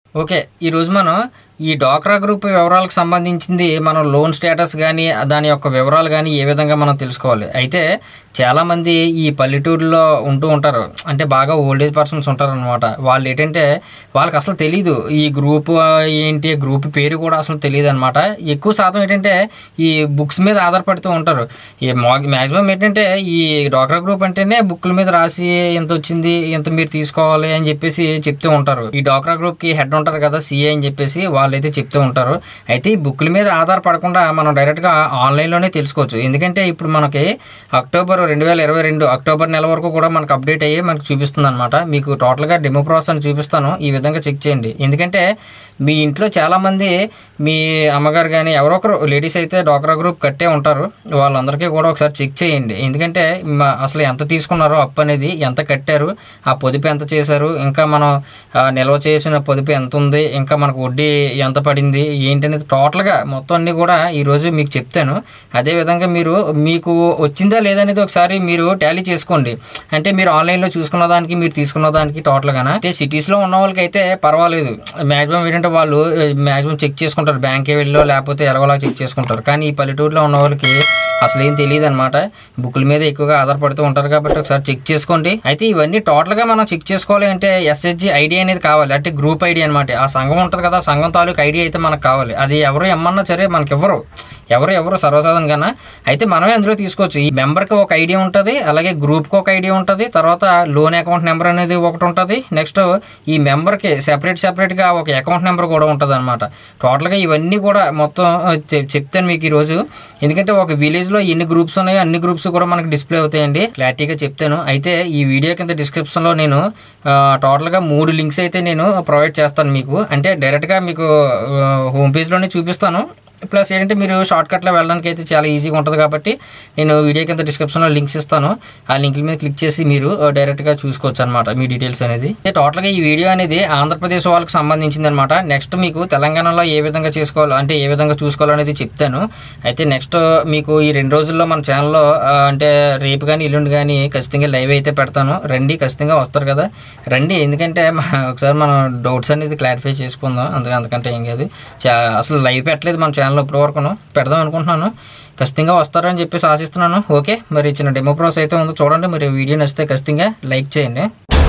okay ఈరోజు మనం ఈ డ్వాక్రా గ్రూప్ వివరాలకు సంబంధించింది మనం లోన్ స్టేటస్ కానీ దాని యొక్క వివరాలు కానీ ఏ విధంగా మనం తెలుసుకోవాలి అయితే చాలామంది ఈ పల్లెటూరులో ఉంటూ ఉంటారు అంటే బాగా ఓల్డేజ్ పర్సన్స్ ఉంటారు అనమాట వాళ్ళు ఏంటంటే వాళ్ళకి అసలు తెలియదు ఈ గ్రూప్ ఏంటి గ్రూప్ పేరు కూడా అసలు తెలియదు అనమాట ఎక్కువ శాతం ఏంటంటే ఈ బుక్స్ మీద ఆధారపడుతూ ఉంటారు ఈ మ్యాక్సిమం ఏంటంటే ఈ డ్వాక్రా గ్రూప్ అంటేనే బుక్ల మీద రాసి ఎంత వచ్చింది ఎంత మీరు తీసుకోవాలి అని చెప్పేసి చెప్తూ ఉంటారు ఈ డ్వాక్రా గ్రూప్ కి హెడ్ ఉంటారు కదా సిఏ అని చెప్పేసి వాళ్ళైతే చెప్తూ ఉంటారు అయితే ఈ బుక్ల మీద ఆధారపడకుండా మనం డైరెక్ట్ గా ఆన్లైన్ లోనే తెలుసుకోవచ్చు ఎందుకంటే ఇప్పుడు మనకి అక్టోబర్ రెండు వేల ఇరవై రెండు అక్టోబర్ నెల వరకు కూడా మనకు అప్డేట్ అయ్యి మనకు చూపిస్తుంది అనమాట మీకు టోటల్ గా డెమో ప్రాసెస్ అని చూపిస్తాను ఈ విధంగా చెక్ చేయండి ఎందుకంటే మీ ఇంట్లో చాలా మంది మీ అమ్మగారు కానీ ఎవరో ఒకరు లేడీస్ అయితే డ్వాక్రా గ్రూప్ కట్టే ఉంటారు వాళ్ళందరికీ కూడా ఒకసారి చెక్ చేయండి ఎందుకంటే మ- అసలు ఎంత తీసుకున్నారో అప్పు అనేది ఎంత కట్టారు ఆ పొదుపు ఎంత చేశారు ఇంకా మనం ఆ, నిల్వ చేసిన పొదుపు ఎంత ఉంది ఇంకా మనకు వడ్డీ ఎంత పడింది ఏంటి అనేది టోటల్గా మొత్తం అన్ని కూడా ఈరోజు మీకు చెప్తాను అదే విధంగా మీరు మీకు వచ్చిందా లేదనేది ఒకసారి మీరు టాలీ చేసుకోండి అంటే మీరు ఆన్లైన్లో చూసుకున్న దానికి మీరు తీసుకున్న దానికి టోటల్గా అయితే సిటీస్లో ఉన్న వాళ్ళకి అయితే పర్వాలేదు మ్యాక్సిమం ఏంటంటే వాళ్ళు మ్యాక్సిమం చెక్ చేసుకుంటారు బ్యాంకే వెళ్ళో లేకపోతే ఎలాగోలా చెక్ చేసుకుంటారు కానీ ఈ పల్లెటూరులో ఉన్న వాళ్ళకి అసలు ఏం తెలియదు అనమాట బుక్ల మీద ఎక్కువగా ఆధారపడుతూ ఉంటారు కాబట్టి ఒకసారి చెక్ చేసుకోండి అయితే ఇవన్నీ టోటల్ గా మనం చెక్ చేసుకోవాలి అంటే ఎస్ఎస్జి ఐడి అనేది కావాలి అంటే గ్రూప్ ఐడి అనమాట ఆ సంఘం ఉంటుంది కదా ఆ సంఘం తాలూకు ఐడి అయితే మనకు కావాలి అది ఎవరు ఎమ్మన్నా సరే మనకి ఇవ్వరు ఎవరు ఎవరు సర్వసాధారణంగా అయితే మనమే అందులో తీసుకోవచ్చు ఈ మెంబర్కి ఒక ఐడి ఉంటుంది అలాగే గ్రూప్కి ఒక ఐడి ఉంటుంది తర్వాత లోన్ అకౌంట్ నెంబర్ అనేది ఒకటి ఉంటుంది నెక్స్ట్ ఈ మెంబర్కి సెపరేట్ సెపరేట్గా ఒక అకౌంట్ నెంబర్ కూడా ఉంటుంది అనమాట టోటల్గా ఇవన్నీ కూడా మొత్తం ఆ, చెప్- చెప్తాను మీకు ఈరోజు ఎందుకంటే ఒక విలేజ్లో ఎన్ని గ్రూప్స్ ఉన్నాయో అన్ని గ్రూప్స్ కూడా మనకి డిస్ప్లే అవుతాయండి క్లారిటీగా చెప్తాను అయితే ఈ వీడియో కింద డిస్క్రిప్షన్లో నేను ఆ, టోటల్గా మూడు లింక్స్ అయితే నేను ప్రొవైడ్ చేస్తాను మీకు అంటే డైరెక్ట్గా మీకు ఆ, హోమ్ పేజ్లోనే చూపిస్తాను ప్లస్ ఏంటంటే మీరు షార్ట్ కట్లో వెళ్ళడానికి అయితే చాలా ఈజీగా ఉంటుంది కాబట్టి నేను వీడియో కింద డిస్క్రిప్షన్లో లింక్స్ ఇస్తాను ఆ లింక్ల మీద క్లిక్ చేసి మీరు ఆ, డైరెక్ట్గా చూసుకోవచ్చు అనమాట మీ డీటెయిల్స్ అనేది అయితే టోటల్గా ఈ వీడియో అనేది ఆంధ్రప్రదేశ్ వాళ్ళకి సంబంధించింది అనమాట నెక్స్ట్ మీకు తెలంగాణలో ఏ విధంగా చేసుకోవాలి అంటే ఏ విధంగా చూసుకోవాలనేది చెప్తాను అయితే నెక్స్ట్ మీకు ఈ రెండు రోజుల్లో మన ఛానల్లో ఆ, అంటే రేపు కానీ ఎల్లుండి కానీ ఖచ్చితంగా లైవ్ అయితే పెడతాను రండి ఖచ్చితంగా వస్తారు కదా రండి ఎందుకంటే మ- ఒకసారి మనం డౌట్స్ అనేది క్లారిఫై చేసుకుందాం అందుకే అంతకంటే ఏం కాదు చా- అసలు లైవ్ పెట్టలేదు మన ఛానల్లో ఇప్పటి వరకు పెడదాం అనుకుంటున్నాను ఖచ్చితంగా వస్తారని చెప్పేసి ఆశిస్తున్నాను ఓకే మరి చిన్న డెమో ప్రాసెస్ అయితే ఉందో చూడండి మరి వీడియో నచ్చితే ఖచ్చితంగా లైక్ చేయండి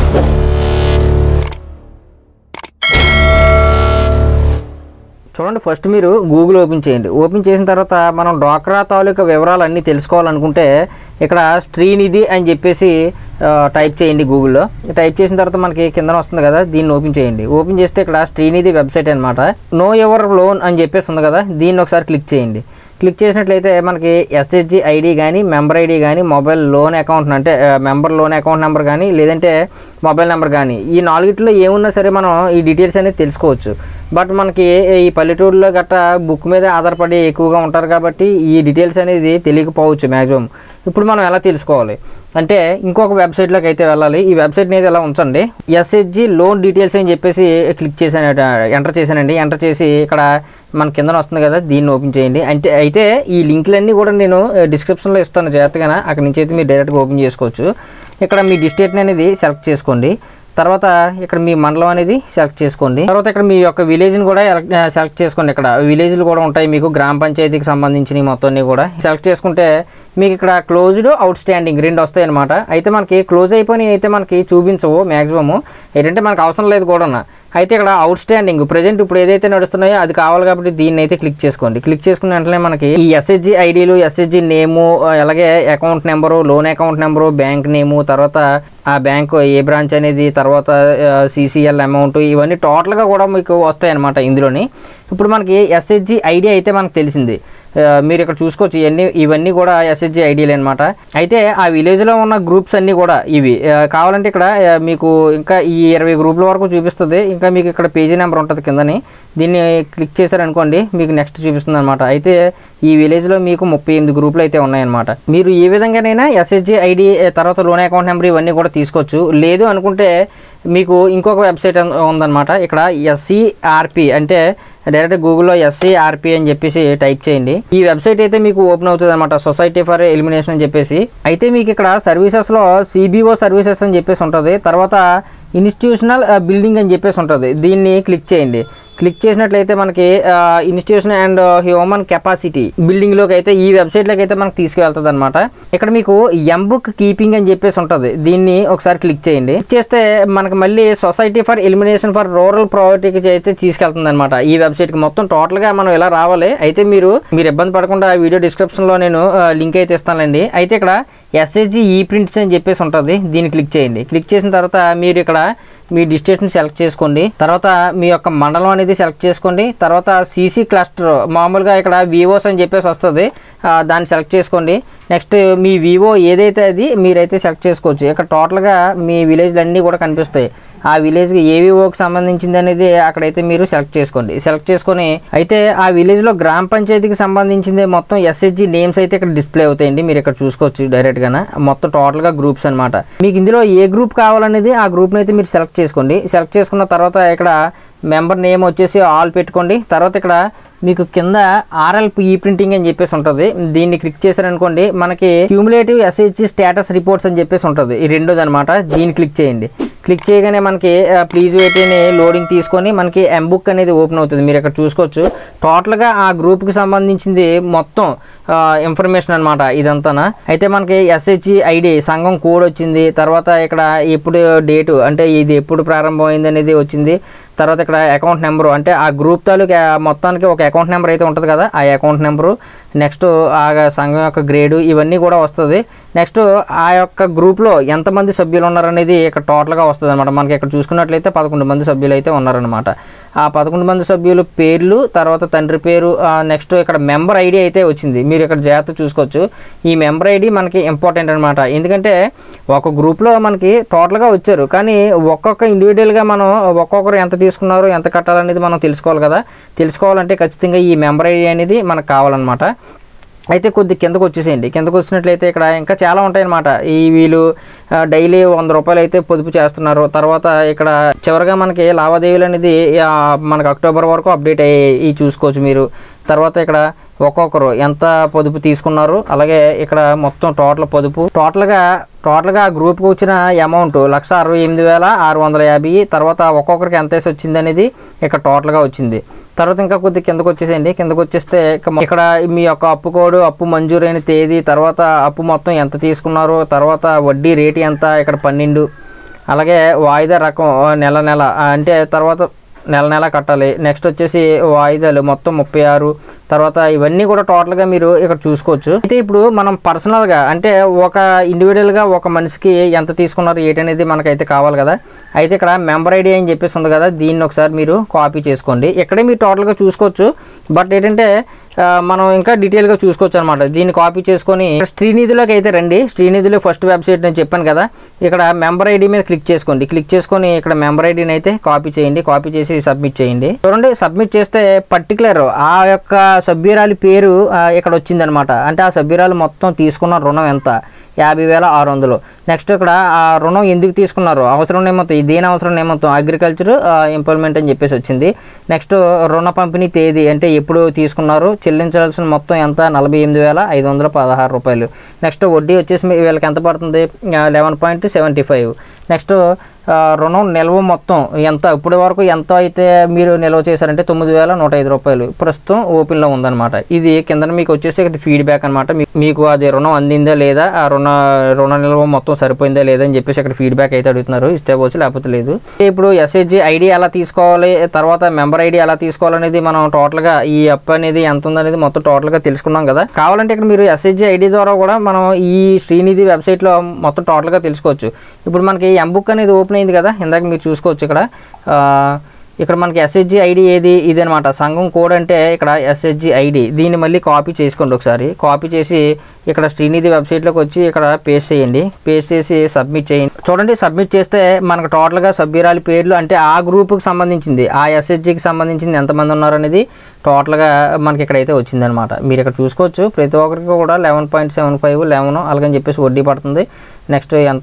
చూడండి ఫస్ట్ మీరు గూగుల్ ఓపెన్ చేయండి ఓపెన్ చేసిన తర్వాత మనం డ్వాక్రా తాలూకా వివరాలు అన్నీ తెలుసుకోవాలనుకుంటే ఇక్కడ శ్రీనిధి అని చెప్పేసి ఆ, టైప్ చేయండి గూగుల్లో టైప్ చేసిన తర్వాత మనకి కింద వస్తుంది కదా దీన్ని ఓపెన్ చేయండి ఓపెన్ చేస్తే ఇక్కడ శ్రీనిధి వెబ్సైట్ అనమాట నో ఎవర్ లోన్ అని చెప్పేసి ఉంది కదా దీన్ని ఒకసారి క్లిక్ చేయండి క్లిక్ చేసినట్లయితే మనకి ఎస్హెచ్జి ఐడి కానీ మెంబర్ ఐడి కానీ మొబైల్ లోన్ అకౌంట్ అంటే ఆ, మెంబర్ లోన్ అకౌంట్ నెంబర్ కానీ లేదంటే మొబైల్ నెంబర్ కానీ ఈ నాలుగిట్లో ఏమున్నా సరే మనం ఈ డీటెయిల్స్ అనేది తెలుసుకోవచ్చు బట్ మనకి ఈ పల్లెటూరులో గట్రా బుక్ మీద ఆధారపడి ఎక్కువగా ఉంటారు కాబట్టి ఈ డీటెయిల్స్ అనేది తెలియకపోవచ్చు మ్యాక్సిమం ఇప్పుడు మనం ఎలా తెలుసుకోవాలి అంటే ఇంకొక వెబ్సైట్లోకి అయితే వెళ్ళాలి ఈ వెబ్సైట్ అనేది ఎలా ఉంచండి ఎస్హెచ్జి లోన్ డీటెయిల్స్ అని చెప్పేసి క్లిక్ చేశాను ఎంటర్ చేశానండి ఎంటర్ చేసి ఇక్కడ మన కింద వస్తుంది కదా దీన్ని ఓపెన్ చేయండి అంటే అయితే ఈ లింక్లన్నీ కూడా నేను డిస్క్రిప్షన్లో ఇస్తాను జాగ్రత్తగా అక్కడ నుంచి అయితే మీరు డైరెక్ట్గా ఓపెన్ చేసుకోవచ్చు ఇక్కడ మీ డిస్ట్రిక్ట్ అనేది సెలెక్ట్ చేసుకోండి తర్వాత ఇక్కడ మీ మండలం అనేది సెలెక్ట్ చేసుకోండి తర్వాత ఇక్కడ మీ యొక్క విలేజ్ని కూడా ఎలక్- ఆ, సెలెక్ట్ చేసుకోండి ఇక్కడ విలేజ్లు కూడా ఉంటాయి మీకు గ్రామ పంచాయతీకి సంబంధించిన మొత్తం అన్ని కూడా సెలెక్ట్ చేసుకుంటే మీకు ఇక్కడ క్లోజ్డ్ అవుట్ స్టాండింగ్ రెండు వస్తాయి అనమాట అయితే మనకి క్లోజ్ అయిపోయినాయి అయితే మనకి చూపించవు మ్యాక్సిమము ఏంటంటే మనకు అవసరం లేదు కూడా అయితే ఇక్కడ అవుట్ స్టాండింగ్ ప్రజెంట్ ఇప్పుడు ఏదైతే నడుస్తున్నాయో అది కావాలి కాబట్టి దీన్ని అయితే క్లిక్ చేసుకోండి క్లిక్ చేసుకున్న వెంటనే మనకి ఈ ఎస్హెచ్జి ఐడీలు ఎస్హెచ్జి నేము అలాగే account number loan account number bank name తర్వాత ఆ బ్యాంక్ ఏ బ్రాంచ్ అనేది తర్వాత సిసిఎల్ అమౌంట్ ఇవన్నీ టోటల్గా కూడా మీకు వస్తాయి అనమాట ఇందులోని ఇప్పుడు మనకి ఎస్హెచ్జి ఐడి అయితే మనకు తెలిసింది ఆ, మీరు ఇక్కడ చూసుకోవచ్చు ఇవన్నీ ఇవన్నీ కూడా ఎస్హెచ్జి ఐడీలు అనమాట అయితే ఆ విలేజ్లో ఉన్న గ్రూప్స్ అన్నీ కూడా ఇవి ఆ, కావాలంటే ఇక్కడ ఆ, మీకు ఇంకా ఈ ఇరవై గ్రూపుల వరకు చూపిస్తుంది ఇంకా మీకు ఇక్కడ పేజీ నెంబర్ ఉంటుంది కిందని దీన్ని క్లిక్ చేశారనుకోండి మీకు నెక్స్ట్ చూపిస్తుంది అనమాట అయితే ఈ విలేజ్లో మీకు ముప్పై ఎనిమిది గ్రూపులు అయితే ఉన్నాయన్నమాట మీరు ఏ విధంగానైనా ఎస్హెచ్జి ఐడి తర్వాత లోన్ అకౌంట్ నెంబర్ ఇవన్నీ కూడా తీసుకోవచ్చు లేదు అనుకుంటే మీకు ఇంకొక వెబ్సైట్ ఉం- ఉందన్నమాట ఇక్కడ ఎస్సీఆర్పి అంటే డైరెక్ట్ గూగుల్లో ఎస్సీఆర్పి అని చెప్పేసి టైప్ చేయండి ఈ వెబ్సైట్ అయితే మీకు ఓపెన్ అవుతుంది అనమాట సొసైటీ ఫర్ ఎలిమినేషన్ అని చెప్పేసి అయితే మీకు ఇక్కడ సర్వీసెస్లో సిబిఓ సర్వీసెస్ అని చెప్పేసి ఉంటుంది తర్వాత ఇన్స్టిట్యూషనల్ బిల్డింగ్ అని చెప్పేసి ఉంటుంది దీన్ని క్లిక్ చేయండి క్లిక్ చేసినట్లయితే మనకి ఇన్స్టిట్యూషన్ అండ్ హ్యూమన్ కెపాసిటీ బిల్డింగ్లోకి అయితే ఈ వెబ్సైట్లోకి అయితే మనకి తీసుకువెళ్తుంది అనమాట ఇక్కడ మీకు ఎం బుక్ కీపింగ్ అని చెప్పేసి ఉంటుంది దీన్ని ఒకసారి క్లిక్ చేయండి క్లిక్ చేస్తే మనకి మళ్ళీ society for elimination for rural ప్రావర్టీకి అయితే తీసుకెళ్తుంది అనమాట ఈ వెబ్సైట్కి మొత్తం టోటల్గా మనం ఇలా రావాలి అయితే మీరు మీరు ఇబ్బంది పడకుండా వీడియో డిస్క్రిప్షన్లో నేను లింక్ అయితే ఇస్తానండి అయితే ఇక్కడ ఎస్ఎస్జి ఈ ప్రింట్స్ అని చెప్పేసి ఉంటుంది దీన్ని క్లిక్ చేయండి క్లిక్ చేసిన తర్వాత మీరు ఇక్కడ మీ డిస్ట్రిక్ట్ని సెలెక్ట్ చేసుకోండి తర్వాత మీ యొక్క మండలం అనేది సెలెక్ట్ చేసుకోండి తర్వాత సీసీ క్లస్టర్ మామూలుగా ఇక్కడ వివోస్ అని చెప్పేసి వస్తుంది ఆ, దాన్ని సెలెక్ట్ చేసుకోండి నెక్స్ట్ మీ వివో ఏదైతే అది మీరైతే సెలెక్ట్ చేసుకోవచ్చు ఇక్కడ టోటల్గా మీ విలేజ్లు అన్నీ కూడా కనిపిస్తాయి ఆ విలేజ్కి ఏ వివోకి సంబంధించింది అనేది అక్కడైతే మీరు సెలెక్ట్ చేసుకోండి సెలెక్ట్ చేసుకొని అయితే ఆ విలేజ్లో గ్రామ పంచాయతీకి సంబంధించింది మొత్తం ఎస్హెచ్జి నేమ్స్ అయితే ఇక్కడ డిస్ప్లే అవుతాయండి మీరు ఇక్కడ చూసుకోవచ్చు డైరెక్ట్గా మొత్తం టోటల్గా గ్రూప్స్ అనమాట మీకు ఇందులో ఏ గ్రూప్ కావాలనేది ఆ గ్రూప్ని అయితే మీరు సెలెక్ట్ చేసుకోండి సెలెక్ట్ చేసుకున్న తర్వాత ఇక్కడ మెంబర్ నేమ్ వచ్చేసి ఆల్ పెట్టుకోండి తర్వాత ఇక్కడ మీకు కింద ఆర్ఎల్ ఈ ప్రింటింగ్ అని చెప్పేసి ఉంటుంది దీన్ని క్లిక్ చేశారనుకోండి మనకి క్యూములేటివ్ ఎస్హెచ్ స్టేటస్ రిపోర్ట్స్ అని చెప్పేసి ఉంటుంది ఈ రెండోది అనమాట దీన్ని క్లిక్ చేయండి క్లిక్ చేయగానే మనకి ప్లీజ్ వెయిట్ అని లోడింగ్ తీసుకొని మనకి ఎంబుక్ అనేది ఓపెన్ అవుతుంది మీరు ఇక్కడ చూసుకోవచ్చు టోటల్గా ఆ గ్రూప్కి సంబంధించింది మొత్తం ఇన్ఫర్మేషన్ అనమాట ఇదంతా అయితే మనకి ఎస్హెచ్ ఐడి సంఘం కోడ్ వచ్చింది తర్వాత ఇక్కడ ఎప్పుడు డేటు అంటే ఇది ఎప్పుడు ప్రారంభమైంది అనేది వచ్చింది తర్వాత ఇక్కడ అకౌంట్ నెంబరు అంటే ఆ గ్రూప్ తాలూకా మొత్తానికి ఒక అకౌంట్ నెంబర్ అయితే ఉంటుంది కదా ఆ అకౌంట్ నెంబరు నెక్స్ట్ ఆ సంఘం యొక్క గ్రేడు ఇవన్నీ కూడా వస్తుంది నెక్స్ట్ ఆ యొక్క గ్రూప్లో ఎంతమంది సభ్యులు ఉన్నారనేది ఇక్కడ టోటల్గా వస్తుంది అనమాట మనకి ఇక్కడ చూసుకున్నట్లయితే పదకొండు మంది సభ్యులు అయితే ఉన్నారనమాట ఆ పదకొండు మంది సభ్యులు పేర్లు తర్వాత తండ్రి పేరు నెక్స్ట్ ఇక్కడ మెంబర్ ఐడి అయితే వచ్చింది మీరు ఇక్కడ జాగ్రత్త చూసుకోవచ్చు ఈ మెంబర్ ఐడి మనకి ఇంపార్టెంట్ అనమాట ఎందుకంటే ఒక గ్రూప్లో మనకి టోటల్గా వచ్చారు కానీ ఒక్కొక్క ఇండివిజువల్గా మనం ఒక్కొక్కరు ఎంత తీసుకున్నారు ఎంత కట్టాలనేది మనం తెలుసుకోవాలి కదా తెలుసుకోవాలంటే ఖచ్చితంగా ఈ మెంబర్ ఐడి అనేది మనకు కావాలన్నమాట అయితే కొద్ది కిందకు వచ్చేసేయండి కిందకు వచ్చినట్లయితే ఇక్కడ ఇంకా చాలా ఉంటాయన్నమాట ఈ వీళ్ళు ఆ, డైలీ వంద రూపాయలు అయితే పొదుపు చేస్తున్నారు తర్వాత ఇక్కడ చివరిగా మనకి లావాదేవీలు అనేది ఆ, మనకు అక్టోబర్ వరకు అప్డేట్ అయ్యాయి ఇవి చూసుకోవచ్చు మీరు తర్వాత ఇక్కడ ఒక్కొక్కరు ఎంత పొదుపు తీసుకున్నారు అలాగే ఇక్కడ మొత్తం టోటల్ పొదుపు టోటల్గా టోటల్గా ఆ గ్రూప్కి వచ్చిన అమౌంట్ లక్ష అరవై ఎనిమిది వేల ఆరు వందల యాభై తర్వాత ఒక్కొక్కరికి ఎంత వేసి వచ్చింది అనేది ఇక్కడ టోటల్గా వచ్చింది తర్వాత ఇంకా కొద్ది కిందకు వచ్చేసేయండి కిందకు వచ్చేస్తే ఇక మొ- ఇక్కడ మీ యొక్క అప్పు కోడ్ అప్పు మంజూరైన తేదీ తర్వాత అప్పు మొత్తం ఎంత తీసుకున్నారు తర్వాత వడ్డీ రేటు ఎంత ఇక్కడ పన్నెండు అలాగే వాయిదా రకం ఆ, నెల నెల ఆ, అంటే తర్వాత నెల నెల కట్టాలి నెక్స్ట్ వచ్చేసి వాయిదాలు మొత్తం ముప్పై ఆరు తర్వాత ఇవన్నీ కూడా టోటల్గా మీరు ఇక్కడ చూసుకోవచ్చు అయితే ఇప్పుడు మనం పర్సనల్గా అంటే ఒక ఇండివిజువల్గా ఒక మనిషికి ఎంత తీసుకున్నారు ఏంటనేది మనకైతే కావాలి కదా అయితే ఇక్కడ మెంబర్ ఐడి అని చెప్పేసి ఉంది కదా దీన్ని ఒకసారి మీరు కాపీ చేసుకోండి ఇక్కడే మీరు టోటల్గా చూసుకోవచ్చు బట్ ఏంటంటే ఆ, మనం ఇంకా డీటెయిల్గా చూసుకోవచ్చు అనమాట దీన్ని కాపీ చేసుకొని శ్రీనిధిలోకి అయితే రండి శ్రీనిధిలో ఫస్ట్ వెబ్సైట్ నేను చెప్పాను కదా ఇక్కడ మెంబర్ ఐడి మీద క్లిక్ చేసుకోండి క్లిక్ చేసుకొని ఇక్కడ మెంబర్ ఐడిని అయితే కాపీ చేయండి కాపీ చేసి సబ్మిట్ చేయండి చూడండి సబ్మిట్ చేస్తే పర్టికులర్ ఆ యొక్క సభ్యురాలి పేరు ఆ, ఇక్కడ వచ్చిందనమాట అంటే ఆ సభ్యురాలు మొత్తం తీసుకున్న రుణం ఎంత యాభై వేల ఆరు వందలు నెక్స్ట్ ఇక్కడ ఆ రుణం ఎందుకు తీసుకున్నారు అవసరం ఏమవుతుంది దేని అవసరం ఏమవుతాం అగ్రికల్చర్ ఇంప్లిమెంట్ అని చెప్పేసి వచ్చింది నెక్స్ట్ రుణ పంపిణీ తేదీ అంటే ఎప్పుడు తీసుకున్నారు చెల్లించాల్సిన మొత్తం ఎంత నలభై ఎనిమిది వేల ఐదు వందల పదహారు రూపాయలు నెక్స్ట్ వడ్డీ వచ్చేసి మీ- వీళ్ళకి ఎంత పడుతుంది eleven point seventy five next ఆ, రుణం నిల్వ మొత్తం ఎంత ఇప్పటి వరకు ఎంత అయితే మీరు నిల్వ చేశారంటే తొమ్మిది వేల నూట ఐదు రూపాయలు ప్రస్తుతం ఓపెన్లో ఉందన్నమాట ఇది కింద మీకు వచ్చేసి ఇది ఫీడ్బ్యాక్ అనమాట మీకు అది రుణం అందిందా లేదా ఆ రుణ రుణ నిల్వ మొత్తం సరిపోయిందా లేదా అని చెప్పేసి అక్కడ ఫీడ్బ్యాక్ అయితే అడుగుతున్నారు ఇస్తే పోవచ్చు లేకపోతే లేదు ఇప్పుడు ఎస్హెచ్జి ఐడి ఎలా తీసుకోవాలి తర్వాత మెంబర్ ఐడి ఎలా తీసుకోవాలనేది మనం టోటల్గా ఈ అప్ అనేది ఎంత ఉందనేది మొత్తం టోటల్గా తెలుసుకున్నాం కదా కావాలంటే ఇక్కడ మీరు ఎస్హెచ్జి ఐడి ద్వారా కూడా మనం ఈ శ్రీనిధి వెబ్సైట్లో మొత్తం టోటల్గా తెలుసుకోవచ్చు ఇప్పుడు మనకి ఎంబుక్ అనేది ఓపెన్ అయింది కదా ఇందాక మీరు చూసుకోవచ్చు ఇక్కడ ఆ, ఇక్కడ మనకి ఎస్హెచ్జి ఐడి ఏది ఇది అనమాట సంఘం కోడ్ అంటే ఇక్కడ ఎస్హెచ్జి ఐడి దీన్ని మళ్ళీ కాపీ చేసుకోండి ఒకసారి కాపీ చేసి ఇక్కడ శ్రీనిధి వెబ్సైట్లోకి వచ్చి ఇక్కడ పేస్ట్ చేయండి పేస్ట్ చేసి సబ్మిట్ చేయండి చూడండి సబ్మిట్ చేస్తే మనకు టోటల్గా సభ్యురాలి పేర్లు అంటే ఆ గ్రూప్కి సంబంధించింది ఆ ఎస్హెచ్జికి సంబంధించింది ఎంతమంది ఉన్నారు అనేది టోటల్గా మనకి ఇక్కడైతే వచ్చిందనమాట మీరు ఇక్కడ చూసుకోవచ్చు ప్రతి ఒక్కరికి కూడా eleven point seven five eleven అలాగని చెప్పేసి వడ్డీ పడుతుంది నెక్స్ట్ ఎంత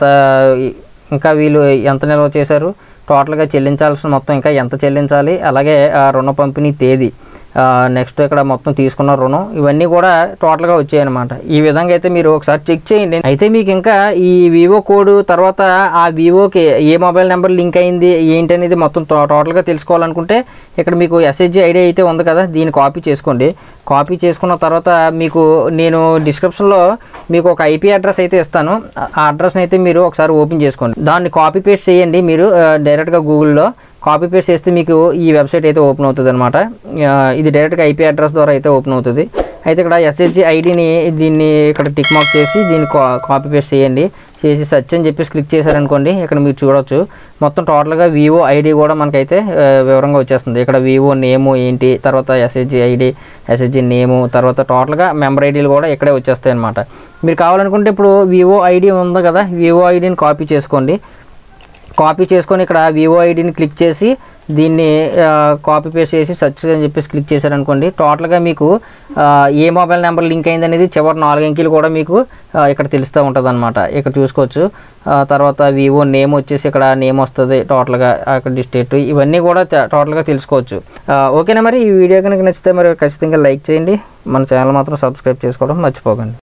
ఇంకా వీళ్ళు ఎంత నిల్వ చేశారు టోటల్గా చెల్లించాల్సిన మొత్తం ఇంకా ఎంత చెల్లించాలి అలాగే ఆ రుణ పంపిణీ తేదీ నెక్స్ట్ ఇక్కడ మొత్తం తీసుకున్న రుణం ఇవన్నీ కూడా టోటల్గా వచ్చాయన్నమాట ఈ విధంగా అయితే మీరు ఒకసారి చెక్ చేయండి అయితే మీకు ఇంకా ఈ వివో కోడ్ తర్వాత ఆ వివోకి ఏ మొబైల్ నెంబర్ లింక్ అయింది ఏంటి అనేది మొత్తం టో- టోటల్గా తెలుసుకోవాలనుకుంటే ఇక్కడ మీకు ఎస్హెచ్జి ఐడి అయితే ఉంది కదా దీన్ని కాపీ చేసుకోండి కాపీ చేసుకున్న తర్వాత మీకు నేను డిస్క్రిప్షన్లో మీకు ఒక ఐపీ అడ్రస్ అయితే ఇస్తాను ఆ అడ్రస్ని అయితే మీరు ఒకసారి ఓపెన్ చేసుకోండి దాన్ని కాపీ పేస్ట్ చేయండి మీరు ఆ, డైరెక్ట్గా గూగుల్లో కాపీ పేస్ట్ చేస్తే మీకు ఈ వెబ్సైట్ అయితే ఓపెన్ అవుతుంది అనమాట ఇది డైరెక్ట్గా ఐపీ అడ్రస్ ద్వారా అయితే ఓపెన్ అవుతుంది అయితే ఇక్కడ ఎస్హెచ్జి ఐడిని దీన్ని ఇక్కడ టిక్ మార్క్ చేసి దీన్ని కా- కాపీ పేస్ట్ చేయండి చేసి సర్చ్ అని చెప్పేసి క్లిక్ చేశారనుకోండి ఇక్కడ మీరు చూడొచ్చు మొత్తం టోటల్గా వివో ఐడి కూడా మనకైతే ఆ, వివరంగా వచ్చేస్తుంది ఇక్కడ వివో నేము ఏంటి తర్వాత ఎస్హెచ్జి ఐడి ఎస్హెచ్జి నేము తర్వాత టోటల్గా మెంబర్ ఐడీలు కూడా ఇక్కడే వచ్చేస్తాయి అనమాట మీరు కావాలనుకుంటే ఇప్పుడు వివో ఐడి ఉంది కదా వివో ఐడిని కాపీ చేసుకోండి కాపీ చేసుకొని ఇక్కడ వివో ఐడిని క్లిక్ చేసి దీన్ని ఆ, కాపీ పేస్ట్ చేసి సర్చ్ అని చెప్పేసి క్లిక్ చేశారనుకోండి టోటల్గా మీకు ఆ, ఏ మొబైల్ నెంబర్ లింక్ అయింది అనేది చివరి నాలుగు అంకెలు కూడా మీకు ఆ, ఇక్కడ తెలుస్తూ ఉంటుంది అనమాట ఇక్కడ చూసుకోవచ్చు ఆ, తర్వాత వివో నేమ్ వచ్చేసి ఇక్కడ నేమ్ వస్తుంది టోటల్గా అక్కడ డిస్టేట్ ఇవన్నీ కూడా ట- టోటల్గా తెలుసుకోవచ్చు ఆ, ఓకేనా మరి ఈ వీడియో కనుక నచ్చితే మరి ఖచ్చితంగా లైక్ చేయండి మన ఛానల్ మాత్రం సబ్స్క్రైబ్ చేసుకోవడం మర్చిపోకండి